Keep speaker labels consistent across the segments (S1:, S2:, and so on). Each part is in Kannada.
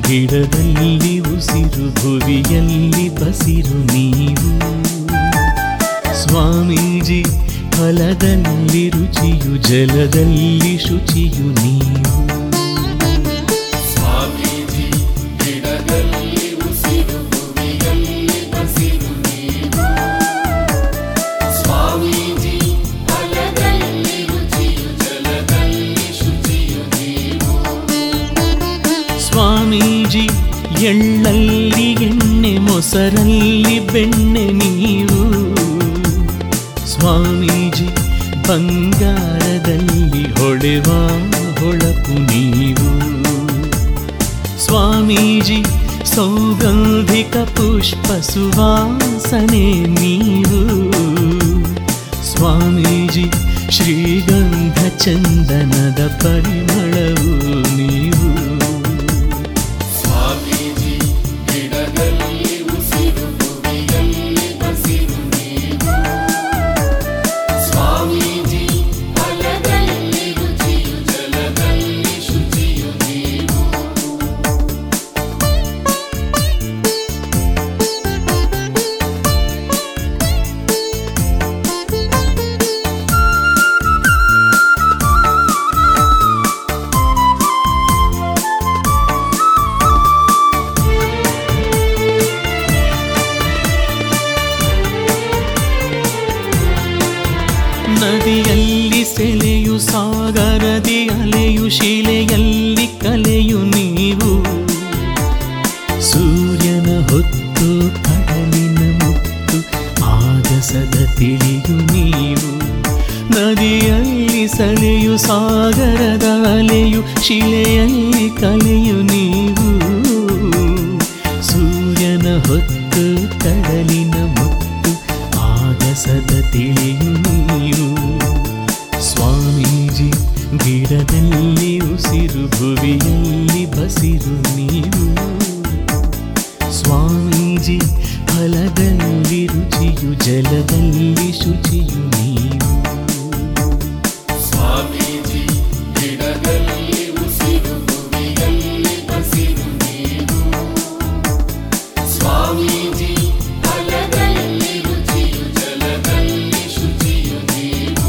S1: ಗಿಡದಲ್ಲಿ ಉಸಿರು ಭುವಿಯಲ್ಲಿ ಬಸಿರು ನೀವು ಸ್ವಾಮೀಜಿ ಫಲದಲ್ಲಿ ರುಚಿಯು ಜಲದಲ್ಲಿ ಶುಚಿಯು ನೀವು
S2: ಸ್ವಾಮೀಜಿ ಗಿಡದಲ್ಲಿ ಉಸಿರು ಭುವಿಯಲ್ಲಿ ಬಸಿರು ನೀವು ಸ್ವಾಮೀಜಿ ಫಲದಲ್ಲಿ ರುಚಿಯು ಜಲದಲ್ಲಿ ಶುಚಿಯು ನೀವು
S1: ಸ್ವಾಮೀಜಿ ಎಳ್ಳಲ್ಲಿ ಎಣ್ಣೆ ಮೊಸರಲ್ಲಿ ಬೆಣ್ಣೆ ನೀವು ಸ್ವಾಮೀಜಿ ಬಂಗಾರದಲ್ಲಿ ಹೊಳೆವ ಹೊಳಪು ನೀವು ಸ್ವಾಮೀಜಿ ಸೌಗಂಧಿಕ ಪುಷ್ಪ ಸುವಾಸನೆ ನೀವು ಸ್ವಾಮೀಜಿ ಶ್ರೀಗಂಧ ಚಂದನದ ಪರಿಮಳವು ನೀವು
S2: ಸ್ವಾಮೀಜಿ ಗಿಡದಲ್ಲಿ ಉಸಿರು ಭುವಿಯಲ್ಲಿ ಬಸಿರು ನೀವು ಸ್ವಾಮೀಜಿ ಫಲದಲ್ಲಿ ರುಚಿಯು ಜಲದಲ್ಲಿ ಶುಚಿಯು ನೀವು
S1: ನದಿಯಲ್ಲಿ ಸೆಲೆಯು ಸಾಗರದಿ ಅಲೆಯು ಶಿಲೆಯಲ್ಲಿ ಕಲೆಯು ನೀವು ಸೂರ್ಯನ ಹೊತ್ತು ಕಡಲಿನ ಮುತ್ತು ಆಗಸದ ತಿಳಿಯು ನೀವು ನದಿಯಲ್ಲಿ ಸೆಲೆಯು ಸಾಗರದ ಅಲೆಯು ಶಿಲೆಯಲ್ಲಿ ಕಲೆಯು ನೀವು ಸೂರ್ಯನ ಹೊತ್ತು ಕಡಲಿನ ಮುತ್ತು ಆಗಸದ ತಿಳಿಯು ನೀವು ಸ್ವಾಮೀಜಿ ಗಿಡದಲ್ಲಿ ಉಸಿರು ಭುವಿಯಲ್ಲಿ ಬಸಿರು ನೀವು ಸ್ವಾಮೀಜಿ ಫಲದಲ್ಲಿ ರುಚಿಯು ಜಲದಲ್ಲಿ ಶುಚಿಯು ನೀವು
S2: ಸ್ವಾಮೀಜಿ ಗಿಡದಲ್ಲಿ ಉಸಿರು ಭುವಿಯಲ್ಲಿ ಬಸಿರು ನೀವು ಸ್ವಾಮೀಜಿ ಫಲದಲ್ಲಿ ರುಚಿಯು ಜಲದಲ್ಲಿ ಶುಚಿಯು ನೀವು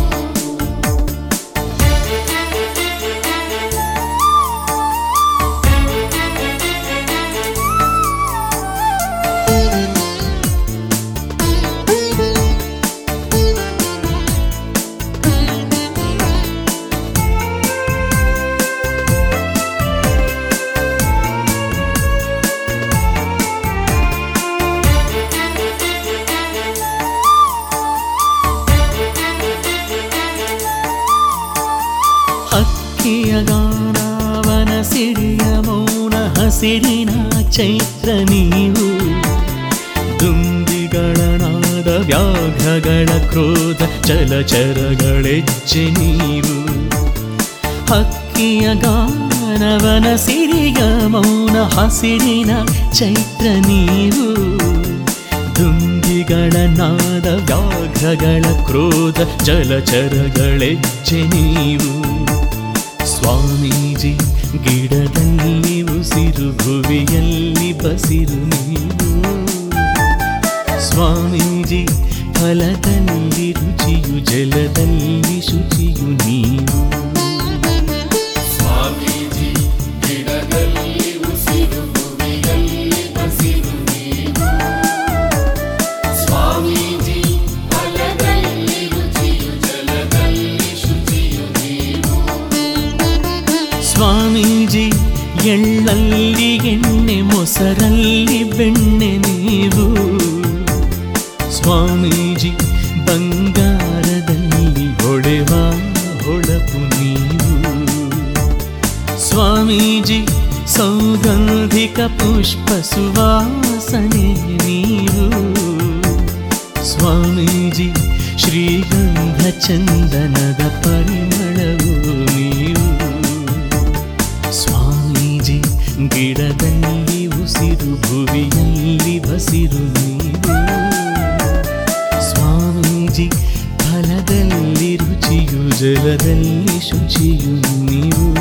S1: ಹಕ್ಕಿಯ ಗಾನವನ ಸಿರಿಯ ಮೌನ ಹಸಿರಿನ ಚೈತ್ರ ನೀವು ದುಂಬಿಗಳ ನಾದ ವ್ಯಾಘ್ರಗಳ ಕ್ರೋಧ ಚಲಚರಗಳೆಜ್ಜೆ ನೀವು ಹಕ್ಕಿಯ ಗಾನವನ ಸಿರಿಯ ಮೌನ ಹಸಿರಿನ ಚೈತ್ರ ನೀವು ದುಂಬಿಗಳ ನಾದ ವ್ಯಾಘ್ರಗಳ ಕ್ರೋಧ ಜಲಚರಗಳೆಜ್ಜೆ ನೀವು ಸ್ವಾಮೀಜಿ ಗಿಡದಲ್ಲಿ ಉಸಿರು ಭುವಿಯಲ್ಲಿ ಬಸಿರು ನೀವು ಸ್ವಾಮೀಜಿ ಫಲದಲ್ಲಿ ರುಚಿಯು ಜಲದಲ್ಲಿ ಶುಚಿಯು ನೀವು
S2: ಸ್ವಾಮೀಜಿ ಗಿಡದಲ್ಲಿ ಉಸಿರು ಭುವಿಯಲ್ಲಿ ಬಸಿರು ನೀವು ಸ್ವಾಮೀಜಿ ಫಲದಲ್ಲಿ ರುಚಿಯು ಜಲದಲ್ಲಿ ಶುಚಿಯು ನೀವು
S1: ಸ್ವಾಮೀಜಿ ಎಳ್ಳಲ್ಲಿ ಎಣ್ಣೆ ಮೊಸರಲ್ಲಿ ಬೆಣ್ಣೆ ನೀವು ಸ್ವಾಮೀಜಿ ಬಂಗಾರದಲ್ಲಿ ಹೊಳೆವ ಹೊಳಪು ನೀವು ಸ್ವಾಮೀಜಿ ಸೌಗಂಧಿಕ ಪುಷ್ಪ ಸುವಾಸನೆ ನೀವು ಸ್ವಾಮೀಜಿ ಶ್ರೀಗಂಧ ಚಂದನದ ಪರಿಮಳವು ನೀವು ಸ್ವಾಮೀಜಿ ಗಿಡದಲ್ಲಿ ಉಸಿರು ಭುವಿಯಲ್ಲಿ ಬಸಿರು ನೀವು ಸ್ವಾಮೀಜಿ ಫಲದಲ್ಲಿ ರುಚಿಯು ಜಲದಲ್ಲಿ ಶುಚಿಯು ನೀವು